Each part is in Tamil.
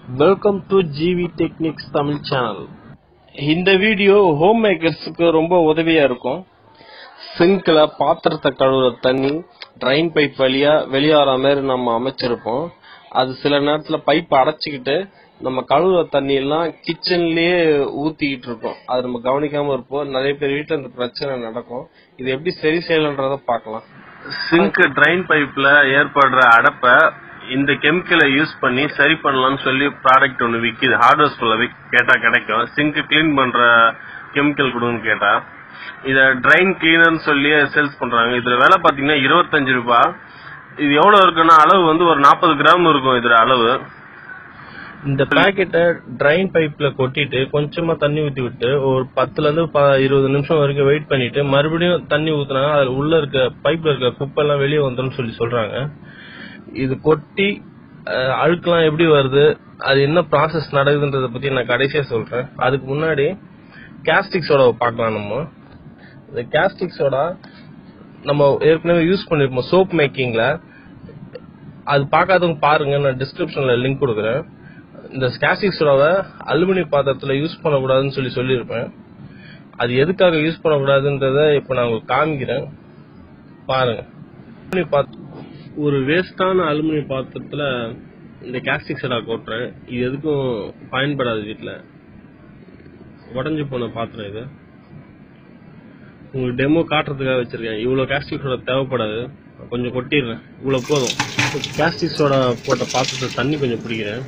welcome to GV techniques Tamil channel இந்த வீடியோ ஹோம் மேக்கர்ஸுக்கு ரொம்ப உதவியா இருக்கும் சிங்க்ல பாத்திரத்தை கழுவுற தண்ணி ட்ரைன் பைப் வழியா வெளியாற மாதிரி நம்ம அமைச்சிருப்போம் அது சில நேரத்துல பைப் அடைச்சிக்கிட்டு நம்ம கழுவுற தண்ணி எல்லாம் கிச்சன்லயே ஊத்திக்கிட்டு இருக்கோம் அது நம்ம கவனிக்காம இருப்போம் நிறைய பேர் வீட்டுல இந்த பிரச்சனை நடக்கும் இது எப்படி சரி செய்யலன்றத பார்க்கலாம் சிங்க் ட்ரைன் பைப்ல ஏற்படுற அடப்பை இந்த கெமிக்கலை யூஸ் பண்ணி சரி பண்ணலாம்னு சொல்லி ப்ராடக்ட் ஒன்று விற்கிது ஹார்ட்வேர் ஸ்டோர்ல கேட்டா கிடைக்கும் சிங்க் க்ளீன் பண்ற கெமிக்கல் கொடுன்னு கேட்டா இத ட்ரைன் கிளீனர்னு சொல்லி சேல்ஸ் பண்றாங்க இதுல விலை பாத்தீங்கன்னா இருபத்தஞ்சு ரூபாய் இது எவ்வளவு இருக்குன்னா அளவு வந்து ஒரு நாற்பது கிராம் இருக்கும் இதுல அளவு இந்த பாக்கெட்டை ட்ரைன் பைப்ல கொட்டிட்டு கொஞ்சமா தண்ணி ஊத்தி விட்டு ஒரு பத்துல இருந்து ப- இருபது நிமிஷம் வரைக்கும் வெயிட் பண்ணிட்டு மறுபடியும் தண்ணி ஊத்துனா அதுல உள்ள இருக்க பைப்ல இருக்க குப்பை எல்லாம் வெளியே வந்துடும் சொல்லி சொல்றாங்க இது கொட்டி அஹ், அழுக்கெல்லாம் எப்படி வருது அது என்ன ப்ராசஸ் நடக்குதுன்றத பத்தி நான் கடைசியா சொல்றேன் அதுக்கு முன்னாடி கேஸ்டிக் சோடாவை பார்க்கலாம் நம்ம இந்த கேஸ்டிக் சோடா நம்ம ஏற்கனவே யூஸ் பண்ணிருப்போம் சோப் மேக்கிங்ல அது பார்க்காதவங்க பாருங்க நான் டிஸ்கிரிப்ஷன்ல லிங்க் கொடுக்குறேன் இந்த கேஸ்டிக் சோடாவை அலுமினிய பாத்திரத்துல யூஸ் பண்ணக்கூடாதுன்னு சொல்லி சொல்லியிருப்பேன் அது எதுக்காக யூஸ் பண்ணக்கூடாதுன்றத இப்ப நான் உங்களுக்கு காமிக்கிறேன் பாருங்க அலுமினிய பாத்திரம் ஒரு வேஸ்டான அலுமினிய பாத்திரத்துல இந்த கேஸ்டிக் சோடா கொட்டுறேன் இது எதுக்கும் பயன்படாது வீட்டுல உடஞ்சு போன பாத்திரம் இது உங்களுக்கு டெமோ காட்டுறதுக்காக வச்சிருக்கேன் இவ்வளவு கேஸ்டிக் சோடா தேவைப்படாது கொஞ்சம் கொட்டிடுறேன் இவ்வளவு போதும் கேஸ்டிக் சோடா போட்ட பாத்திரத்தை தண்ணி கொஞ்சம் பிடிக்கிறேன்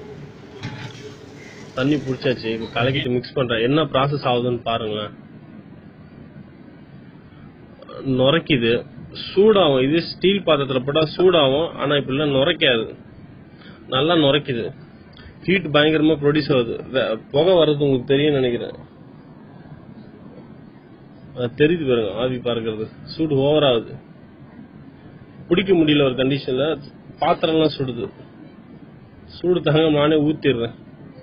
தண்ணி பிடிச்சாச்சு இப்ப கலக்கிட்டு மிக்ஸ் பண்றேன் என்ன ப்ராசஸ் ஆகுதுன்னு பாருங்களேன் நுரைக்குது சூடாகும் இது ஸ்டீல் பாத்திரத்துல போட்டா சூடாகும் ஆனா இப்படிலாம் நுரைக்காது நல்லா நுரைக்குது ஹீட் பயங்கரமா ப்ரொடியூஸ் ஆகுது வே- புகை வர்றது உங்களுக்கு தெரியும் நினைக்கிறேன் அது தெரியுது பாருங்க ஆவி பார்க்கறது சூடு ஓவர் ஆகுது பிடிக்க முடியல ஒரு கண்டிஷன்ல பாத்திரம்லாம் சுடுது சூடு தாங்க நானே ஊத்திடுறேன்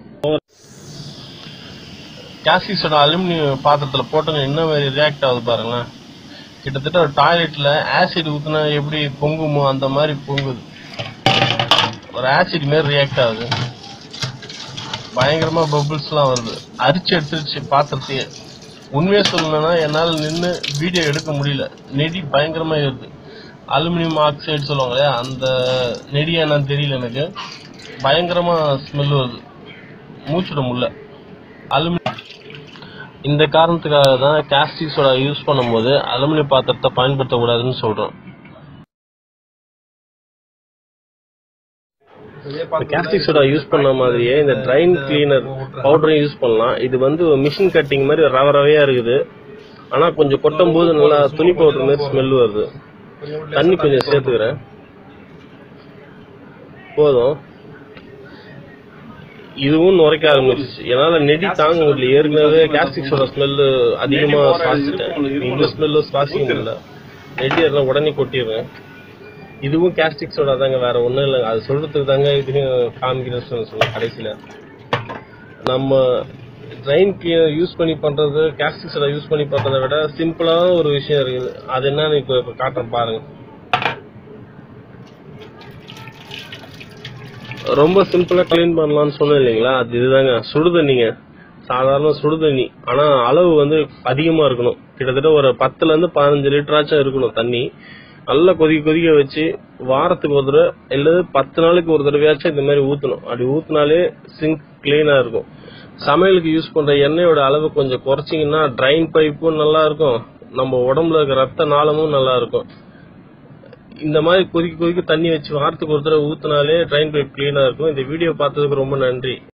கேசிஸோட அலுமினியம் பாத்திரத்துல போட்டோன்னு என்ன மாதிரி ரியாக்ட் ஆகுது பாருங்களேன் கிட்டத்தட்ட ஒரு டாய்லெட்ல ஆசிட் ஊத்துனா எப்படி பொங்குமோ அந்த மாதிரி பொங்குது ஒரு ஆசிட் மாதிரி ரியாக்ட் ஆகுது பயங்கரமா பபிள்ஸ் எல்லாம் வருது அரிச்சு எடுத்துருச்சு பாத்திரத்தையே உண்மையா சொல்லணும்னா என்னால நின்னு வீடியோ எடுக்க முடியல நெடி பயங்கரமா ஏறுது அலுமினியம் ஆக்சைடு சொல்லுவாங்க இல்லையா அந்த நெடியா என்னன்னு தெரியல எனக்கு பயங்கரமா ஸ்மெல் வருது மூச்சுட முடியல அலுமினியம் இந்த காரணத்துக்காக தான் கேஸ்டிக் சோடா யூஸ் பண்ணும்போது அலுமினிய பாத்திரத்தை பயன்படுத்தக்கூடாதுன்னு சொல்றோம் கேஸ்டிக் சோடா யூஸ் பண்ண மாதிரியே இந்த ட்ரைன் கிளீனர் பவுடரும் யூஸ் பண்ணலாம் இது வந்து மிஷின் கட்டிங் மாதிரி ரவ ரவையா இருக்குது ஆனா கொஞ்சம் கொட்டும் போது நல்லா துணி பவுடர் மாதிரி ஸ்மெல் வருது தண்ணி கொஞ்சம் சேர்த்துக்கிறேன் போதும் இதுவும் நுரைக்க ஆரம்பிச்சிச்சு என்னால நெடி தாங்க முடியல ஏற்கனவே கேஸ்டிக் சோடா ஸ்மெல் அதிகமா சுவாசிட்டேன் இந்த ஸ்மெல்ல சுவாசிக்க முடியல நெடி எல்லாம் உடனே கொட்டிடுறேன் இதுவும் கேஸ்டிக் சோடா தாங்க வேற ஒண்ணும் இல்லைங்க அது சொல்றதுக்கு தாங்க இதையும் காமிக்கிறேன்னு சொல்லுவேன் கடைசியில நம்ம ட்ரைன் யூஸ் பண்ணி பண்றது கேஸ்டிக் சோடா யூஸ் பண்ணி பண்றதை விட சிம்பிளான ஒரு விஷயம் இருக்குது அது என்னன்னு இப்ப இப்ப காட்டுறேன் பாருங்க ரொம்ப சிம்பிளா க்ளீன் பண்ணலாம்னு சொன்னேன் இல்லைங்களா அது இதுதாங்க சுடுதண்ணிங்க சாதாரண சுடுதண்ணி ஆனா அளவு வந்து அதிகமா இருக்கணும் கிட்டத்தட்ட ஒரு பத்துல இருந்து பதினஞ்சு லிட்டராச்சும் இருக்கணும் தண்ணி நல்லா கொதிக்க கொதிக்க வச்சு வாரத்துக்கு ஒரு தடவை இல்லது பத்து நாளைக்கு ஒரு தடவையாச்சும் இந்த மாதிரி ஊத்தணும் அப்படி ஊத்தினாலே சிங்க் கிளீனா இருக்கும் சமையலுக்கு யூஸ் பண்ற எண்ணெயோட அளவு கொஞ்சம் குறைச்சிங்கன்னா ட்ரைன் பைப்பும் நல்லா இருக்கும் நம்ம உடம்புல இருக்க ரத்த நாளமும் நல்லா இருக்கும் இந்த மாதிரி கொதிக்க கொதிக்க தண்ணி வச்சு வாரத்துக்கு ஒரு தடவை ஊத்தினாலே ட்ரைன் பைப் கிளீனா இருக்கும் இந்த வீடியோ பார்த்ததுக்கு ரொம்ப நன்றி